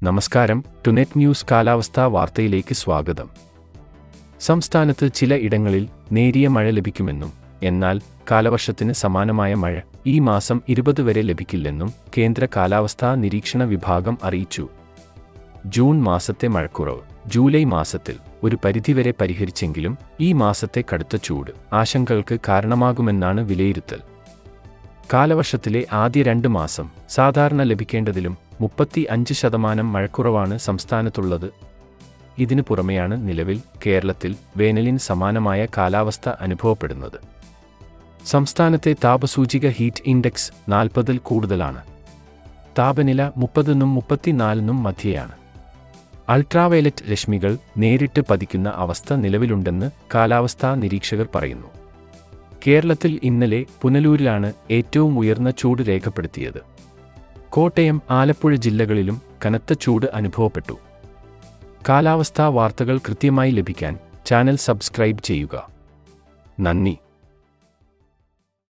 നമസ്കാരം ടുനെറ്റ് ന്യൂസ് കാലാവസ്ഥാ വാർത്തയിലേക്ക് സ്വാഗതം സംസ്ഥാനത്ത് ചില ഇടങ്ങളിൽ നേരിയ മഴ ലഭിക്കുമെന്നും എന്നാൽ കാലവർഷത്തിന് സമാനമായ മഴ ഈ മാസം ഇരുപത് വരെ ലഭിക്കില്ലെന്നും കേന്ദ്ര കാലാവസ്ഥാ നിരീക്ഷണ വിഭാഗം അറിയിച്ചു ജൂൺ മാസത്തെ മഴക്കുറവ് ജൂലൈ മാസത്തിൽ ഒരു പരിധിവരെ പരിഹരിച്ചെങ്കിലും ഈ മാസത്തെ കടുത്ത ചൂട് ആശങ്കകൾക്ക് കാരണമാകുമെന്നാണ് വിലയിരുത്തൽ കാലവർഷത്തിലെ ആദ്യ രണ്ട് മാസം സാധാരണ ലഭിക്കേണ്ടതിലും മുപ്പത്തി അഞ്ച് ശതമാനം മഴക്കുറവാണ് സംസ്ഥാനത്തുള്ളത് ഇതിനു പുറമെയാണ് നിലവിൽ കേരളത്തിൽ വേനലിന് സമാനമായ കാലാവസ്ഥ അനുഭവപ്പെടുന്നത് സംസ്ഥാനത്തെ താപസൂചിക ഹീറ്റ് ഇൻഡെക്സ് നാൽപ്പതിൽ കൂടുതലാണ് താപനില മുപ്പതിനും മുപ്പത്തിനാലിനും മധ്യയാണ് അൾട്രാവയലറ്റ് രശ്മികൾ നേരിട്ട് പതിക്കുന്ന അവസ്ഥ നിലവിലുണ്ടെന്ന് കാലാവസ്ഥാ നിരീക്ഷകർ പറയുന്നു കേരളത്തിൽ ഇന്നലെ പുനലൂരിലാണ് ഏറ്റവും ഉയർന്ന ചൂട് രേഖപ്പെടുത്തിയത് കോട്ടയം ആലപ്പുഴ ജില്ലകളിലും കനത്ത ചൂട് അനുഭവപ്പെട്ടു കാലാവസ്ഥാ വാർത്തകൾ കൃത്യമായി ലഭിക്കാൻ ചാനൽ സബ്സ്ക്രൈബ് ചെയ്യുക നന്ദി